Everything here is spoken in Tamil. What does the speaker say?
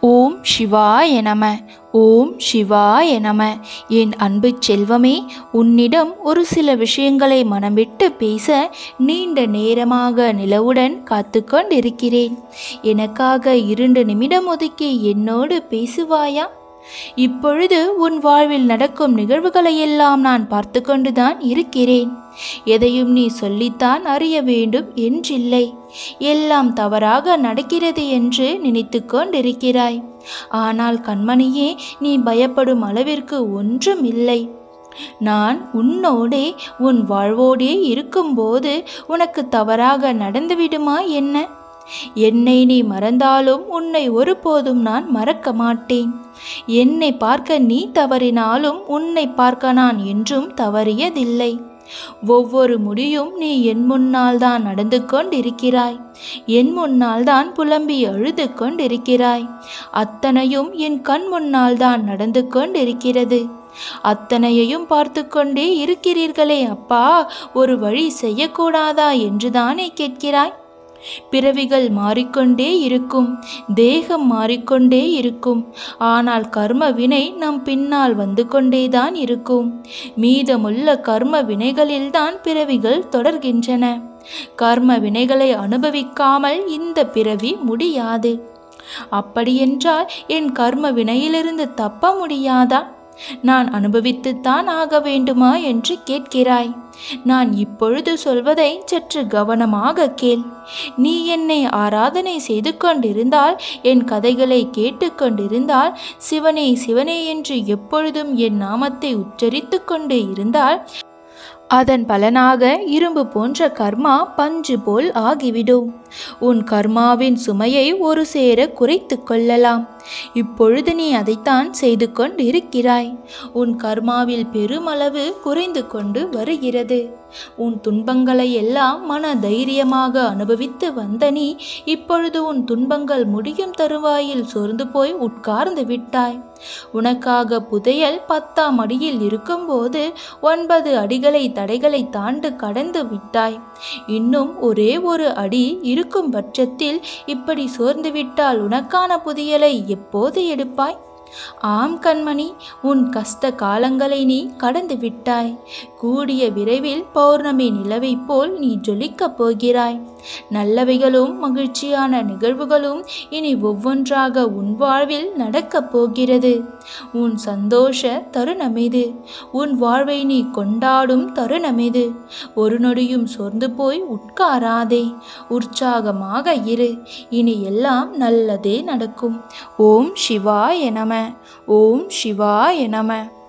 ஓம் சிவாய நம ஓம் சிவாய நம என் அன்பு செல்வமே உன்னிடம் ஒரு சில விஷயங்களை மனம் விட்டு பேச நீண்ட நேரமாக நிலவுடன் காத்து கொண்டிருக்கிறேன் எனக்காக இரண்டு நிமிடம் ஒதுக்கி என்னோடு பேசுவாயா இப்பொழுது உன் வாழ்வில் நடக்கும் நிகழ்வுகளையெல்லாம் நான் பார்த்து கொண்டுதான் இருக்கிறேன் எதையும் நீ சொல்லித்தான் அறிய வேண்டும் என்றில்லை எல்லாம் தவறாக நடக்கிறது என்று நினைத்து கொண்டிருக்கிறாய் ஆனால் கண்மணியே நீ பயப்படும் அளவிற்கு ஒன்றும் இல்லை நான் உன்னோடே உன் வாழ்வோடே இருக்கும்போது உனக்கு தவறாக நடந்துவிடுமா என்ன என்னை நீ மறந்தாலும் உன்னை ஒருபோதும் நான் மறக்க மாட்டேன் என்னை பார்க்க நீ தவறினாலும் உன்னை பார்க்க நான் என்றும் தவறியதில்லை ஒவ்வொரு முடியும் நீ என் முன்னால் தான் நடந்து கொண்டிருக்கிறாய் என் முன்னால் தான் புலம்பி அழுது கொண்டிருக்கிறாய் அத்தனையும் என் கண் முன்னால் தான் நடந்து கொண்டிருக்கிறது அத்தனையையும் பார்த்து கொண்டே இருக்கிறீர்களே அப்பா ஒரு வழி செய்யக்கூடாதா என்றுதானே கேட்கிறாய் பிறவிகள் மாறிக்கொண்டே இருக்கும் தேகம் மாறிக்கொண்டே இருக்கும் ஆனால் கர்ம வினை நம் பின்னால் வந்து கொண்டேதான் இருக்கும் மீதமுள்ள கர்ம வினைகளில்தான் பிறவிகள் தொடர்கின்றன கர்ம வினைகளை அனுபவிக்காமல் இந்த பிறவி முடியாது அப்படியென்றால் என் கர்ம வினையிலிருந்து தப்ப முடியாதா நான் அனுபவித்துத்தான் ஆக வேண்டுமா என்று கேட்கிறாய் நான் இப்பொழுது சொல்வதை சற்று கவனமாக கேள் நீ என்னை ஆராதனை செய்து கொண்டிருந்தால் என் கதைகளை கேட்டுக்கொண்டிருந்தால் சிவனே சிவனே என்று எப்பொழுதும் என் நாமத்தை உச்சரித்து கொண்டு இருந்தால் அதன் பலனாக இரும்பு போன்ற கர்மா பஞ்சு போல் ஆகிவிடும் உன் கர்மாவின் சுமையை ஒரு சேர குறைத்து கொள்ளலாம் இப்பொழுது நீ அதைத்தான் செய்து கொண்டிருக்கிறாய் உன் கர்மாவில் பெருமளவு குறைந்து கொண்டு வருகிறது உன் துன்பங்களை எல்லாம் மன தைரியமாக அனுபவித்து வந்த நீ இப்பொழுது உன் துன்பங்கள் முடியும் தருவாயில் சோர்ந்து போய் உட்கார்ந்து விட்டாய் உனக்காக புதையல் பத்தாம் அடியில் இருக்கும்போது ஒன்பது அடிகளை தடைகளை தாண்டு கடந்து விட்டாய் இன்னும் ஒரே ஒரு அடி இருக்கும் பட்சத்தில் இப்படி சோர்ந்து விட்டால் உனக்கான புதையலை எப்போது எடுப்பாய் ஆம் கண்மணி உன் கஷ்ட காலங்களை நீ கடந்து விட்டாய் கூடிய விரைவில் பௌர்ணமி நிலவைப் போல் நீ ஜொலிக்கப் போகிறாய் நல்லவைகளும் மகிழ்ச்சியான நிகழ்வுகளும் இனி ஒவ்வொன்றாக உன் வாழ்வில் நடக்கப் போகிறது உன் சந்தோஷ தருணமிது உன் வாழ்வை நீ கொண்டாடும் தருணமிது ஒரு நொடியும் சோர்ந்து போய் உட்காராதே உற்சாகமாக இரு இனி எல்லாம் நல்லதே நடக்கும் ஓம் சிவாய நம ஓம் சிவாய நம